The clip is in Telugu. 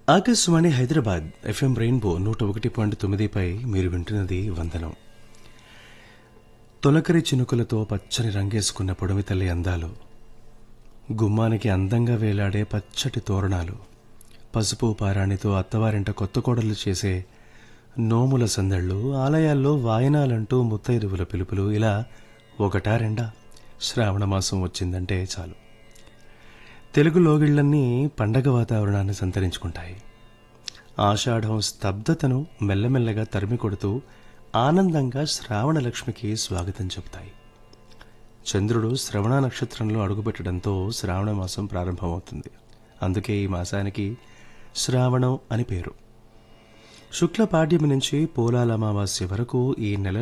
ఆకాశవాణి హైదరాబాద్ ఎఫ్ఎం రెయిన్బో నూట ఒకటి పాయింట్ తొమ్మిదిపై మీరు వింటున్నది వందనం తొలకరి చినుకులతో పచ్చని రంగేసుకున్న పొడవి తల్లి అందాలు గుమ్మానికి అందంగా వేలాడే పచ్చటి తోరణాలు పసుపు పారాణితో అత్తవారింట కొత్త కోడలు చేసే నోముల సందళ్ళు ఆలయాల్లో వాయనాలంటూ ముత్తైదువుల పిలుపులు ఇలా ఒకటా రెండా శ్రావణ మాసం వచ్చిందంటే చాలు తెలుగు లోగిళ్లన్నీ పండగ వాతావరణాన్ని సంతరించుకుంటాయి ఆషాఢం స్తబ్దతను మెల్లమెల్లగా తరిమి కొడుతూ ఆనందంగా శ్రావణ లక్ష్మికి స్వాగతం చెబుతాయి చంద్రుడు శ్రవణ నక్షత్రంలో అడుగుపెట్టడంతో శ్రావణ మాసం ప్రారంభమవుతుంది అందుకే ఈ మాసానికి శ్రావణం అని పేరు శుక్ల పాడ్యమి నుంచి పోలాల అమావాస్య వరకు ఈ నెల